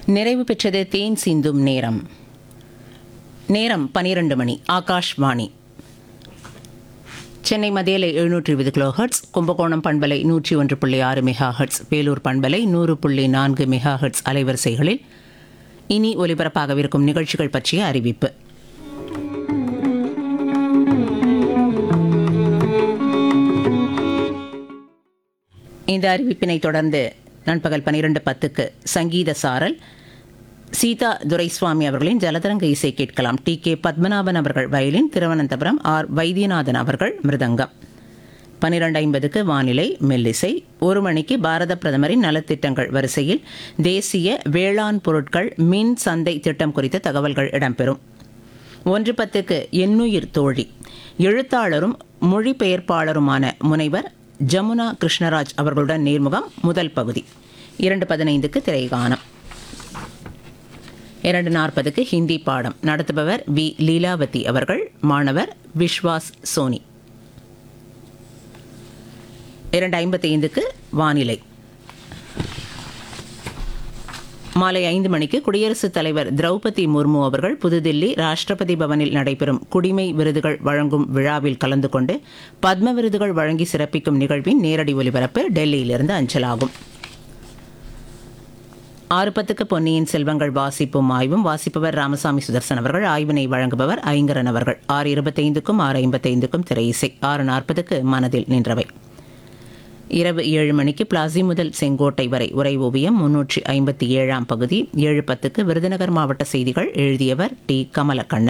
நிறைவு பெற்றது தேன் சிந்தும் நேரம் நேரம் பனிரெண்டு மணி ஆகாஷ்வாணி சென்னை மதியலை எழுநூற்றி இருபது கிலோ ஹெர்ட்ஸ் கும்பகோணம் பண்பலை நூற்றி ஒன்று புள்ளி ஆறு மெகா ஹெர்ட்ஸ் வேலூர் பண்பலை நூறு புள்ளி நான்கு மெகா ஹெர்ட்ஸ் அலைவரிசைகளில் இனி ஒலிபரப்பாகவிருக்கும் நிகழ்ச்சிகள் பற்றிய அறிவிப்பு இந்த அறிவிப்பினை தொடர்ந்து நண்பகல் பனிரெண்டு பத்துக்கு சங்கீத சாரல் சீதா துரைசுவாமி அவர்களின் ஜலதரங்க இசை கேட்கலாம் டி கே பத்மநாபன் அவர்கள் வயலின் திருவனந்தபுரம் ஆர் வைத்தியநாதன் அவர்கள் மிருதங்கம் பன்னிரண்டு ஐம்பதுக்கு வானிலை மெல்லிசை ஒரு மணிக்கு பாரத பிரதமரின் நலத்திட்டங்கள் வரிசையில் தேசிய வேளாண் பொருட்கள் மின் சந்தை திட்டம் குறித்த தகவல்கள் இடம்பெறும் ஒன்று பத்துக்கு எண்ணுயிர் தோழி எழுத்தாளரும் மொழிபெயர்ப்பாளருமான முனைவர் ஜமுனா கிருஷ்ணராஜ் அவர்களுடன் நேர்முகம் முதல் பகுதி இரண்டு பதினைந்துக்கு திரைகானம் இரண்டு நாற்பதுக்கு ஹிந்தி பாடம் நடத்துபவர் வி லீலாவதி அவர்கள் மாணவர் விஸ்வாஸ் சோனி இரண்டு ஐம்பத்தி ஐந்துக்கு வானிலை மாலை ஐந்து மணிக்கு குடியரசுத் தலைவர் திரௌபதி முர்மு அவர்கள் புதுதில்லி ராஷ்டிரபதி பவனில் நடைபெறும் குடிமை விருதுகள் வழங்கும் விழாவில் கலந்து கொண்டு பத்ம விருதுகள் வழங்கி சிறப்பிக்கும் நிகழ்வின் நேரடி ஒலிபரப்பு டெல்லியிலிருந்து அஞ்சலாகும் ஆறு பத்துக்கு பொன்னியின் செல்வங்கள் வாசிப்பும் ஆய்வும் வாசிப்பவர் ராமசாமி சுதர்சன் அவர்கள் ஆய்வினை வழங்குபவர் ஐங்கரன் அவர்கள் ஆறு இருபத்தைந்துக்கும் ஆறு ஐம்பத்தைந்துக்கும் திரை இசை ஆறு நாற்பதுக்கு மனதில் நின்றவை இரவு ஏழு மணிக்கு பிளாசி முதல் செங்கோட்டை வரை உரை ஓவியம் முன்னூற்றி ஐம்பத்தி ஏழாம் பகுதி ஏழு பத்துக்கு விருதுநகர் மாவட்ட செய்திகள் எழுதியவர் டி கமலக்கண்ணன்